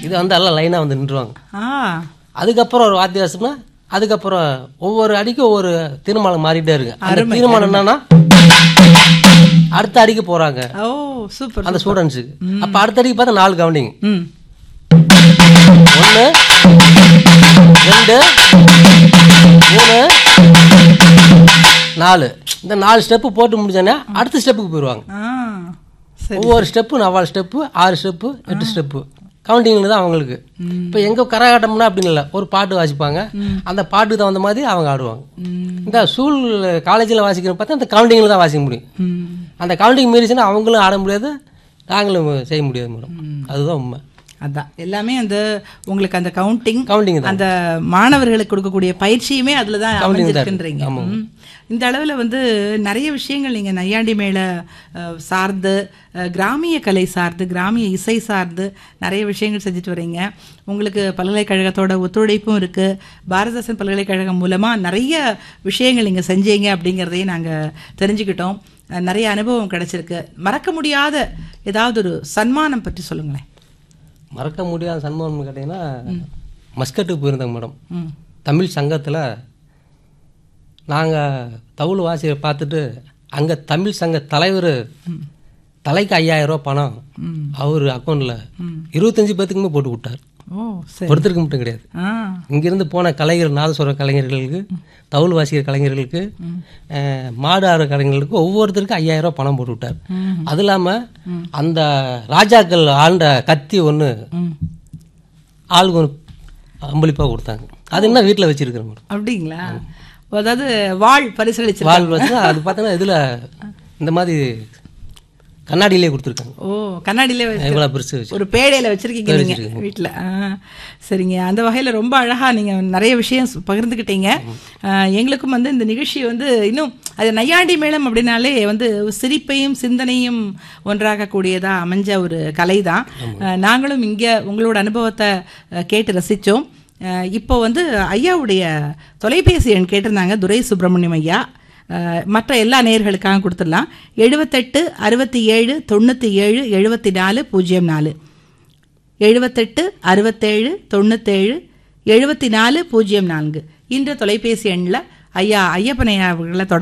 இது வந்து எல்லாம் லைனாக வந்து நின்றுவாங்க ஆ அதுக்கப்புறம் ஒரு வாத்தியாசம்னா அதுக்கப்புறம் ஒவ்வொரு அடிக்கும் ஒவ்வொரு தீர்மானம் மாறிட்டே இருக்கு அந்த தீர்மானம் என்னன்னா அடுத்த அடிக்கு போறாங்க ஓ சூப்பர் அந்த ஸ்டூடெண்ட்ஸுக்கு அப்ப அடுத்த அடிக்கு பார்த்தா நாலு கவுண்டிங் ம் ஒன்று ரெண்டு மூணு நாலு இந்த நாலு ஸ்டெப்பு போட்டு முடிச்சோன்னே அடுத்த ஸ்டெப்புக்கு போயிடுவாங்க ஆ சரி ஒவ்வொரு ஸ்டெப்பு நாலு ஸ்டெப்பு ஆறு ஸ்டெப்பு எட்டு ஸ்டெப்பு கவுண்டிங்கில் தான் அவங்களுக்கு இப்போ எங்கே கரகாட்டம்னா அப்படின்னு இல்லை ஒரு பாட்டு வாசிப்பாங்க அந்த பாட்டுக்கு தகுந்த மாதிரி அவங்க ஆடுவாங்க இந்த ஸ்கூல் காலேஜில் வாசிக்கிற பார்த்தா அந்த கவுண்டிங்கில் தான் வாசிக்க முடியும் ம் அந்த கவுண்டிங் மீறிச்சுன்னா அவங்களும் ஆட முடியாது நாங்களும் செய்ய முடியாது மேடம் அதுதான் உண்மை அதான் எல்லாமே அந்த உங்களுக்கு அந்த கவுண்டிங் கவுண்டிங் தான் அந்த மாணவர்களுக்கு கொடுக்கக்கூடிய பயிற்சியுமே அதுல தான் அமைஞ்சிருக்குன்றீங்க ம். இந்த அளவில் வந்து நிறைய விஷயங்கள் நீங்கள் நையாண்டி மேல அஹ், சார்ந்து அஹ், கிராமிய கலை சார்ந்து கிராமிய இசை சார்ந்து நிறைய விஷயங்கள் செஞ்சுட்டு வரீங்க உங்களுக்கு பல்கலைக்கழகத்தோட ஒத்துழைப்பும் இருக்கு பாரதாசன் பல்கலைக்கழகம் மூலமா நிறைய விஷயங்கள் நீங்கள் செஞ்சீங்க அப்படிங்கிறதையும் நாங்கள் தெரிஞ்சுக்கிட்டோம் அஹ், நிறைய அனுபவம் கிடைச்சிருக்கு மறக்க முடியாத ஏதாவது ஒரு சன்மானம் பற்றி சொல்லுங்களேன் மறக்க முடியாத சன்மானம் கேட்டிங்கன்னா மஸ்கட்டுக்கு போயிருந்தோங்க மேடம் ம் தமிழ் சங்கத்தில் நாங்கள் தவுள் வாசியை பார்த்துட்டு அங்கே தமிழ் சங்க தலைவர் தலைக்கு ஐயாயிரம் ரூபா பணம் அவர் அக்கௌண்ட்டில் இருபத்தஞ்சி பேத்துக்குமே போட்டு விட்டார் ஓ சரி ஒருத்தருக்கு மட்டும் கிடையாது ஆ இங்கிருந்து போன கலைஞர் நாதஸ்வர கலைஞர்களுக்கு தவுள் வாசிக்கிற கலைஞர்களுக்கு அஹ், மாடு ஆடுற கலைஞர்களுக்கு ஒவ்வொருத்தருக்கும் ஐயாயிரம் ரூபாய் பணம் போட்டு விட்டார் அது இல்லாமல் அந்த ராஜாக்கள் ஆண்ட கத்தி ஒன்று ம் ஆளுக்கு ஒன்று அம்பளிப்பாக கொடுத்தாங்க அது என்ன வீட்டில் வச்சிருக்கிறேன் மேடம் அப்படிங்களா அதாவது வாழ் பரிசளிச்சு வால் வச்சு அது பார்த்தோன்னா இதில் இந்த மாதிரி கண்ணாடியிலே கொடுத்துருக்காங்க ஓ கண்ணாடியிலே வச்சு இவ்வளோ பெருசு வச்சு ஒரு பேடையில வச்சிருக்கீங்க நீங்க வீட்டில் சரிங்க அந்த வகையில ரொம்ப அழகா நீங்க நிறைய விஷயம் சு- பகிர்ந்துக்கிட்டீங்க ஆ, எங்களுக்கும் வந்து இந்த நிகழ்ச்சி வந்து இன்னும் அது நையாண்டி மேளம் அப்படின்னாலே வந்து சிரிப்பையும் சிந்தனையும் ஒன்றாகக்கூடியதா அமைஞ்ச ஒரு கலை தான் நாங்களும் இங்க உங்களோட அனுபவத்தை அ, கேட்டு ரசிச்சோம் அ, இப்போ வந்து ஐயாவுடைய தொலைபேசி எண் கேட்டிருந்தாங்க துரை சுப்பிரமணியம் ஐயா அஹ், மற்ற எல்லா நேயர்களுக்காக கொடுத்துடலாம் எழுபத்தெட்டு அறுபத்தி ஏழு தொண்ணூற்றி ஏழு எழுபத்தி நாலு பூஜ்ஜியம் நாலு எழுபத்தெட்டு அறுபத்தேழு தொண்ணூத்தேழு எழுபத்தி நாலு பூஜ்ஜியம் நான்கு இந்த தொலைபேசி எண்ணில் ஐயா ஐயப்பனையா அவர்களை தொடர்பு